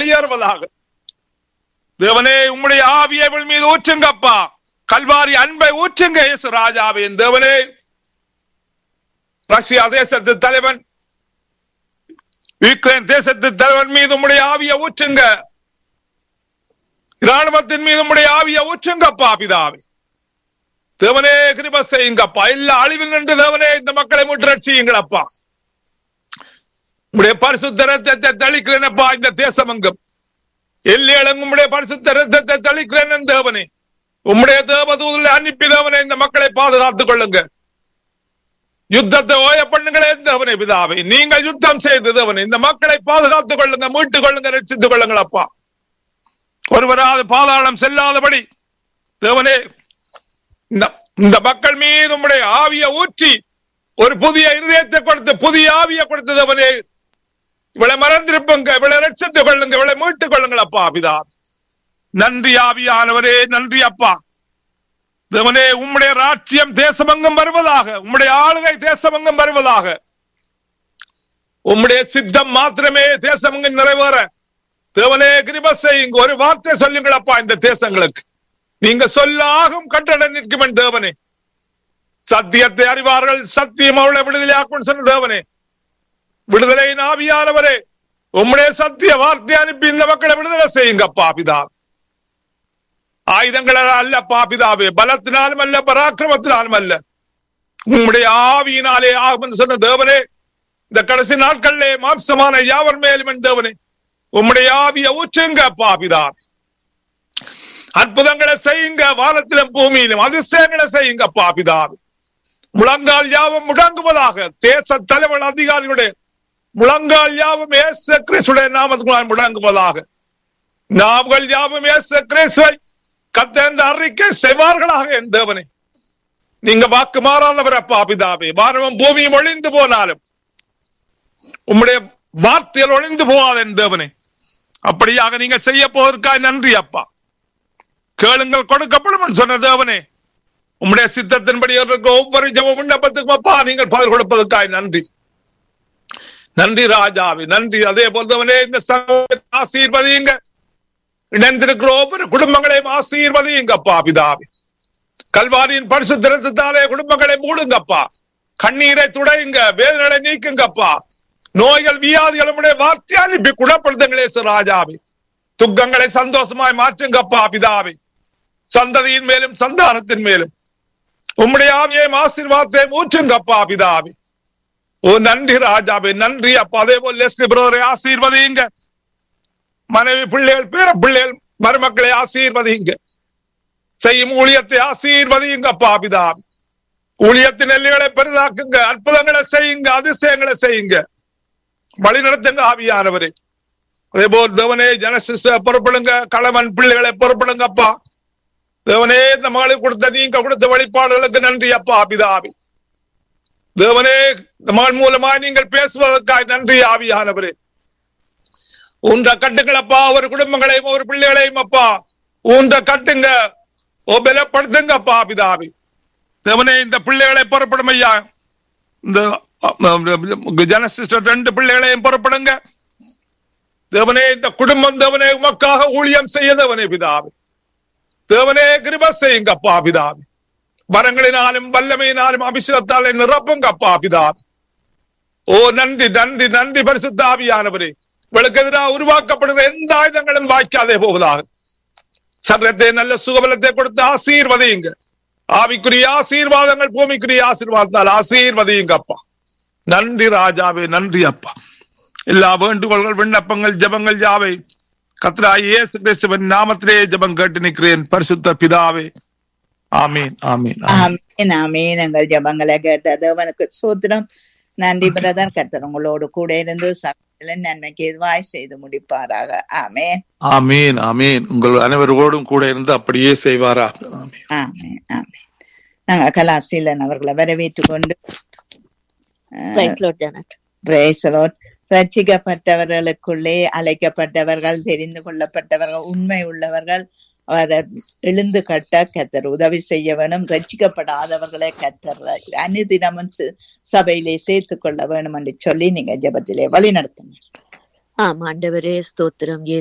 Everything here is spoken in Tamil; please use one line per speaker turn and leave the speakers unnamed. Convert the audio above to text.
வெளியேறுவதாக தேவனே உம்முடைய ஆவியை இவள் மீது ஊற்றுங்கப்பா கல்வாரி அன்பை ஊற்றுங்க இயேசு ராஜாவின் தேவனே ரஷ்யா தேசத்து தலைவன் யுக்ரைன் தேசத்து தலைவன் மீது உம்முடைய ஆவியை ஊற்றுங்க இராணுவத்தின் மீது உம்முடைய ஆவியை ஊற்றுங்கப்பா பிதாவே தேவனே கிருப செய்யுங்கப்பா எல்லா அழிவில் நின்று தேவனே இந்த மக்களை முற்றட்சியுங்களப்பா உம்முடைய பரிசுத்த ரத்தத்தை தளிக்கிறேனப்பா இந்த தேசம் எங்கும் எல்லையளங்கும் உம்முடைய பரிசுத்த ரத்தத்தை தளிக்கிறேன் தேவனே உம்முடைய தேவதூதலை அனுப்பி தேவனே இந்த மக்களை பாதுகாத்துக் கொள்ளுங்க யுத்தத்தை ஓய பண்ணுங்களே தேவனே பிதாவை நீங்கள் யுத்தம் செய்து தேவனே இந்த மக்களை பாதுகாத்துக் கொள்ளுங்க மீட்டுக் கொள்ளுங்க ரட்சித்துக் கொள்ளுங்கள் அப்பா ஒருவராது பாதாளம் செல்லாதபடி தேவனே இந்த இந்த மக்கள் மீது உம்முடைய ஆவியை ஊற்றி ஒரு புதிய இருதயத்தை கொடுத்து புதிய ஆவியை கொடுத்து தேவனே இவளை மறந்திருப்புங்க இவளை ரட்சித்துக் கொள்ளுங்க இவளை மீட்டுக் கொள்ளுங்கள் அப்பா பிதா நன்றி ஆவியானவரே நன்றி அப்பா தேவனே உம்முடைய ராட்சியம் தேசமெங்கும் வருவதாக உம்முடைய ஆளுகை தேசமெங்கும் வருவதாக உம்முடைய சித்தம் மாத்திரமே தேசமெங்கும் நிறைவேற தேவனே கிருப செய்யுங்க ஒரு வார்த்தை சொல்லுங்களப்பா இந்த தேசங்களுக்கு நீங்க சொல்லாகும் கட்டட நிற்கும் தேவனே சத்தியத்தை அறிவார்கள் சத்தியம் அவளை விடுதலையாக்கும் சொன்ன தேவனே விடுதலை ஆவியானவரே உம்முடைய சத்திய வார்த்தை அனுப்பி இந்த மக்களை விடுதலை செய்யுங்கப்பா பிதா ஆயுதங்களால் அல்ல பாபிதாவே பலத்தினாலும் அல்ல பராக்கிரமத்தினாலும் அல்ல உம்முடைய ஆவியினாலே ஆகும் சொன்ன தேவனே இந்த கடைசி நாட்களிலே மாம்சமான யாவர் மேலும் என் தேவனே உம்முடைய ஆவிய ஊற்றுங்க பாபிதா அற்புதங்களை செய்யுங்க வானத்திலும் பூமியிலும் அதிசயங்களை செய்யுங்க பாபிதாவே முழங்கால் யாவும் முடங்குவதாக தேச தலைவர் அதிகாரிகளுடைய முழங்கால் யாவும் ஏச கிறிஸ்துடைய நாமத்துக்குள்ளால் முடங்குவதாக நாவுகள் யாவும் ஏச கிறிஸ்துவை கத்த என்ற அறிக்கை செய்வார்களாக என் தேவனே நீங்க வாக்கு மாறாதவர் அப்பா பிதாவே வானமும் பூமியும் ஒளிந்து போனாலும் உம்முடைய வார்த்தையில் ஒளிந்து போகாத என் தேவனே அப்படியாக நீங்க செய்ய போவதற்காக நன்றி அப்பா கேளுங்கள் கொடுக்கப்படும் சொன்ன தேவனே உம்முடைய சித்தத்தின்படி இருக்க ஒவ்வொரு ஜப விண்ணப்பத்துக்கும் அப்பா நீங்கள் பதில் கொடுப்பதற்காக நன்றி நன்றி ராஜாவே நன்றி அதே போலவனே இந்த சமூகத்தை ஆசீர்வதியுங்க இணைந்திருக்கிற ஒவ்வொரு குடும்பங்களையும் ஆசீர்வதியுங்கப்பா பிதாவே கல்வாரியின் பரிசுத்திரத்தாலே குடும்பங்களை மூடுங்கப்பா கண்ணீரை துடையுங்க வேதனை நீக்குங்கப்பா நோய்கள் வியாதிகள் நம்முடைய வார்த்தை அனுப்பி குணப்படுத்துங்களே ராஜாவே துக்கங்களை சந்தோஷமாய் மாற்றுங்கப்பா பிதாவே சந்ததியின் மேலும் சந்தானத்தின் மேலும் உம்முடைய ஆவியையும் ஆசீர்வாதத்தையும் ஊற்றுங்கப்பா பிதாவே ஓ நன்றி ராஜாவே நன்றி அப்பா அதே போல் லெஸ்லி பிரதரை ஆசீர்வதியுங்க மனைவி பிள்ளைகள் பேர பிள்ளைகள் மருமக்களை ஆசீர்வதியுங்க செய்யும் ஊழியத்தை ஆசீர்வதியுங்க அப்பா பிதாவே ஊழியத்தின் எல்லைகளை பெரிதாக்குங்க அற்புதங்களை செய்யுங்க அதிசயங்களை செய்யுங்க வழி நடத்துங்க ஆவியானவரே அதே போல் தேவனே ஜனசிஸ்ட பொறுப்படுங்க கணவன் பிள்ளைகளை பொறுப்படுங்க அப்பா தேவனே இந்த மகளுக்கு கொடுத்த நீங்க கொடுத்த வழிபாடுகளுக்கு நன்றி அப்பா பிதாவி தேவனே இந்த மகள் மூலமாய் நீங்கள் பேசுவதற்காக நன்றி ஆவியானவரே உன்ற கட்டுங்களப்பா ஒரு குடும்பங்களையும் ஒரு பிள்ளைகளையும் அப்பா உன்ற கட்டுங்க ஓ பலப்படுத்துங்க அப்பா பிதாவி தேவனே இந்த பிள்ளைகளை புறப்படும் ஐயா இந்த ஜனசிஸ்டர் ரெண்டு பிள்ளைகளையும் புறப்படுங்க தேவனே இந்த குடும்பம் தேவனே உமக்காக ஊழியம் செய்ய தேவனே பிதாவே தேவனே கிருப செய்யுங்க அப்பா பிதாவே வரங்களினாலும் வல்லமையினாலும் அபிஷேகத்தாலே நிரப்புங்க அப்பா பிதாவே ஓ நன்றி நன்றி நன்றி பரிசுத்தாவியானவரே இவளுக்கு எதிராக உருவாக்கப்படுகிற எந்த ஆயுதங்களும் வாய்க்காதே போவதாக சரீரத்தை நல்ல சுகபலத்தை கொடுத்து ஆசீர்வதியுங்க ஆவிக்குரிய ஆசீர்வாதங்கள் பூமிக்குரிய ஆசீர்வாதத்தால் ஆசீர்வதியுங்க அப்பா நன்றி ராஜாவே நன்றி அப்பா எல்லா வேண்டுகோள்கள் விண்ணப்பங்கள் ஜபங்கள் யாவை கத்ராய் இயேசு கிறிஸ்துவின் நாமத்திலே ஜபம் கேட்டு நிற்கிறேன் பரிசுத்த பிதாவே ஆமீன் ஆமீன்
ஆமீன் ஆமீன் எங்கள் ஜபங்களை கேட்ட தேவனுக்கு சூத்திரம் நன்றி பிரதர் கத்தர் உங்களோடு கூட இருந்து சகல நன்மைக்கு எதுவாய் செய்து முடிப்பாராக ஆமேன்
ஆமீன் ஆமீன் உங்கள் அனைவரோடும் கூட இருந்து அப்படியே செய்வாரா ஆமீன்
ஆமேன் ஆமேன் நாங்க கலாசீலன் அவர்களை வரவேற்றுக் கொண்டு ரட்சிக்கப்பட்டவர்களுக்குள்ளே அழைக்கப்பட்டவர்கள் தெரிந்து கொள்ளப்பட்டவர்கள் உண்மை உள்ளவர்கள் அவரை எழுந்து கட்ட கத்தர் உதவி செய்ய வேணும் ரட்சிக்கப்படாதவர்களை கத்தர் அனுதினமும் சபையிலே சேர்த்துக் கொள்ள வேணும் என்று சொல்லி நீங்க ஜபத்திலே வழி நடத்துங்க
ஆம் ஆண்டவரே ஸ்தோத்திரம்